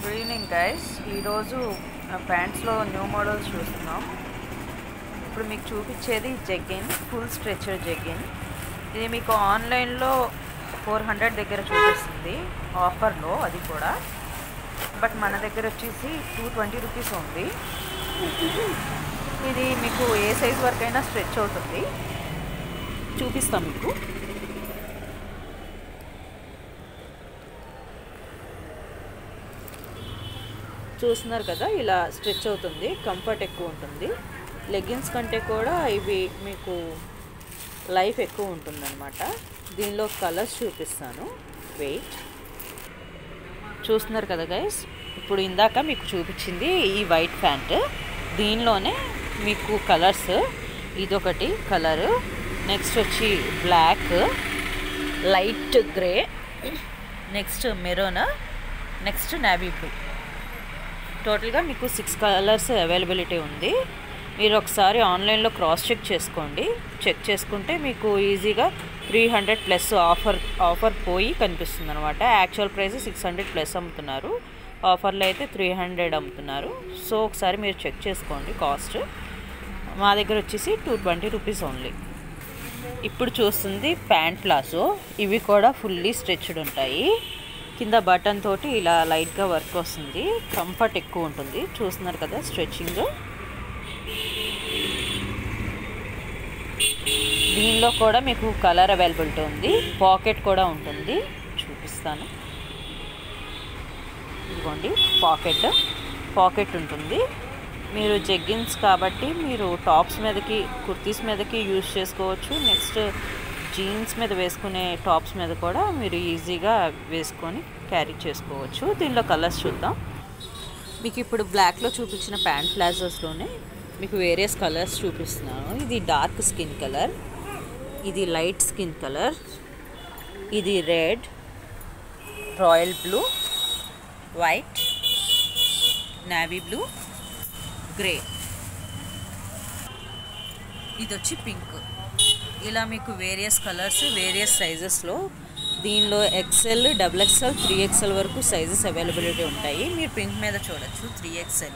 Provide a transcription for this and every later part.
good evening guys ఈరోజు ప్యాంట్స్లో new models చూస్తున్నాం ఇప్పుడు మీకు చూపించేది జెగ్గిన్ ఫుల్ స్ట్రెచర్ జెగ్గిన్ ఇది మీకు ఆన్లైన్లో ఫోర్ హండ్రెడ్ దగ్గర చూపిస్తుంది ఆఫర్లో అది కూడా బట్ మన దగ్గర వచ్చేసి టూ ట్వంటీ రూపీస్ ఉంది ఇది మీకు ఏ సైజ్ వరకైనా స్ట్రెచ్ అవుతుంది చూపిస్తాం మీకు చూస్తున్నారు కదా ఇలా స్ట్రెచ్ అవుతుంది కంఫర్ట్ ఎక్కువ ఉంటుంది లెగ్గిన్స్ కంటే కూడా ఇవి మీకు లైఫ్ ఎక్కువ ఉంటుందన్నమాట దీనిలో కలర్స్ చూపిస్తాను వెయిట్ చూస్తున్నారు కదా గైస్ ఇప్పుడు ఇందాక మీకు చూపించింది ఈ వైట్ ప్యాంట్ దీనిలోనే మీకు కలర్స్ ఇదొకటి కలరు నెక్స్ట్ వచ్చి black light grey next maroon next navy blue టోటల్గా మీకు సిక్స్ కలర్స్ అవైలబిలిటీ ఉంది మీరు ఒకసారి ఆన్లైన్లో క్రాస్ చెక్ చేసుకోండి చెక్ చేసుకుంటే మీకు ఈజీగా three hundred plus offer offer పోయి కనిపిస్తుంది అనమాట actual price six hundred plus అమ్ముతున్నారు ఆఫర్లో అయితే త్రీ హండ్రెడ్ అమ్ముతున్నారు సో ఒకసారి మీరు చెక్ చేసుకోండి కాస్ట్ మా దగ్గర వచ్చేసి టూ ట్వంటీ రూపీస్ ఓన్లీ ఇప్పుడు చూస్తుంది ప్యాంట్ ప్లాజో ఇవి కూడా ఫుల్లీ స్ట్రెచ్డ్ ఉంటాయి కింద బటన్ తోటి ఇలా లైట్గా వర్క్ వస్తుంది కంఫర్ట్ ఎక్కువ ఉంటుంది చూస్తున్నారు కదా స్ట్రెచ్చింగ్ దీనిలో కూడా మీకు కలర్ అవైలబిలిటీ ఉంది పాకెట్ కూడా ఉంటుంది చూపిస్తాను ఇదిగోండి పాకెట్ పాకెట్ ఉంటుంది మీరు జెగ్గిన్స్ కాబట్టి మీరు టాప్స్ మీదకి కుర్తీస్ మీదకి యూజ్ చేసుకోవచ్చు నెక్స్ట్ జీన్స్ మీద వేసుకునే టాప్స్ మీద కూడా మీరు ఈజీగా వేసుకొని క్యారీ చేసుకోవచ్చు దీనిలో కలర్స్ చూద్దాం మీకు ఇప్పుడు బ్లాక్లో చూపించిన ప్యాంట్ ప్లాజోస్లోనే మీకు వేరియస్ కలర్స్ చూపిస్తున్నాను ఇది డార్క్ స్కిన్ కలర్ ఇది లైట్ స్కిన్ కలర్ ఇది red royal blue white navy blue grey ఇది వచ్చి పింక్ ఇలా మీకు వేరియస్ కలర్స్ వేరియస్ సైజెస్లో దీనిలో XL double XL three XL వరకు సైజెస్ అవైలబిలిటీ ఉంటాయి మీరు పింక్ మీద చూడొచ్చు three XL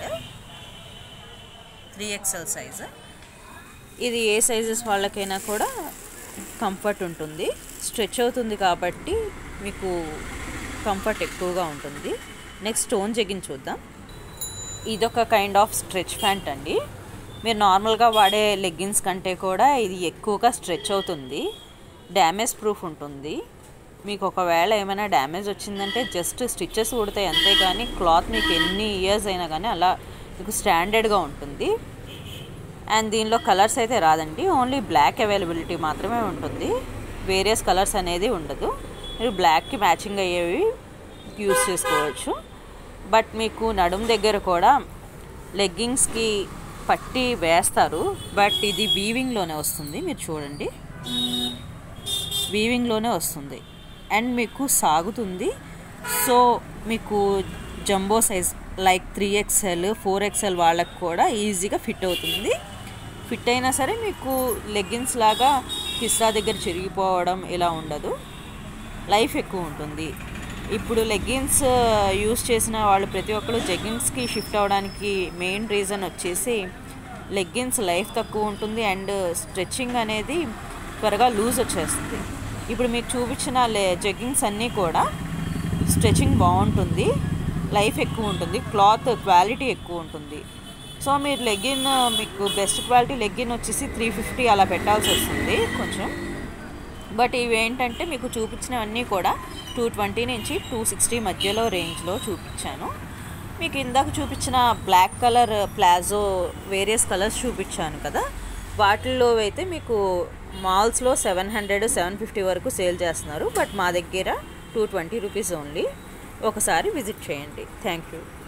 three XL size ఇది ఏ సైజెస్ వాళ్ళకైనా కూడా కంఫర్ట్ ఉంటుంది స్ట్రెచ్ అవుతుంది కాబట్టి మీకు కంఫర్ట్ ఎక్కువగా ఉంటుంది నెక్స్ట్ స్టోన్ జగిన్ చూద్దాం ఇదొక కైండ్ ఆఫ్ స్ట్రెచ్ ప్యాంట్ అండి మీరు నార్మల్గా వాడే లెగ్గిన్స్ కంటే కూడా ఇది ఎక్కువగా స్ట్రెచ్ అవుతుంది డ్యామేజ్ ప్రూఫ్ ఉంటుంది మీకు ఒకవేళ ఏమైనా డ్యామేజ్ వచ్చిందంటే జస్ట్ స్టిచ్చెస్ ఉడతాయి అంతేగాని క్లాత్ మీకు ఎన్ని ఇయర్స్ అయినా కానీ అలా మీకు స్టాండర్డ్గా ఉంటుంది అండ్ దీనిలో కలర్స్ అయితే రాదండి ఓన్లీ బ్లాక్ అవైలబిలిటీ మాత్రమే ఉంటుంది వేరియస్ కలర్స్ అనేది ఉండదు మీరు బ్లాక్కి మ్యాచింగ్ అయ్యేవి యూస్ చేసుకోవచ్చు బట్ మీకు నడుం దగ్గర కూడా లెగ్గింగ్స్కి పట్టి వేస్తారు బట్ ఇది వీవింగ్లోనే వస్తుంది మీరు చూడండి వీవింగ్లోనే వస్తుంది అండ్ మీకు సాగుతుంది సో మీకు jumbo size like three XL four XL వాళ్ళకి కూడా ఈజీగా ఫిట్ అవుతుంది ఫిట్ అయినా సరే మీకు లెగ్గిన్స్ లాగా కిస్సా దగ్గర చిరిగిపోవడం ఇలా ఉండదు లైఫ్ ఎక్కువ ఉంటుంది ఇప్పుడు లెగ్గిన్స్ యూస్ చేసిన వాళ్ళు ప్రతి ఒక్కరు జెగ్గిన్స్కి షిఫ్ట్ అవ్వడానికి మెయిన్ రీజన్ వచ్చేసి లెగ్గిన్స్ లైఫ్ తక్కువ ఉంటుంది అండ్ స్ట్రెచ్చింగ్ అనేది త్వరగా లూజ్ వచ్చేస్తుంది ఇప్పుడు మీకు చూపించిన లే జెగ్గింగ్స్ అన్నీ కూడా స్ట్రెచింగ్ బాగుంటుంది లైఫ్ ఎక్కువ ఉంటుంది క్లాత్ క్వాలిటీ ఎక్కువ ఉంటుంది సో మీరు లెగ్గిన్ మీకు బెస్ట్ క్వాలిటీ లెగ్గిన్ వచ్చేసి త్రీ ఫిఫ్టీ అలా పెట్టాల్సి వస్తుంది కొంచెం బట్ ఇవి ఏంటంటే మీకు చూపించినవన్నీ కూడా టూ ట్వంటీ నుంచి టూ సిక్స్టీ మధ్యలో రేంజ్లో చూపించాను మీకు ఇందాక చూపించిన black colour palazzo various colours చూపించాను కదా వాటిల్లో అయితే మీకు మాల్స్లో సెవెన్ హండ్రెడ్ సెవెన్ ఫిఫ్టీ వరకు సేల్ చేస్తున్నారు బట్ మా దగ్గర టూ ట్వంటీ రూపీస్ ఓన్లీ ఒకసారి విజిట్ చేయండి థ్యాంక్ యూ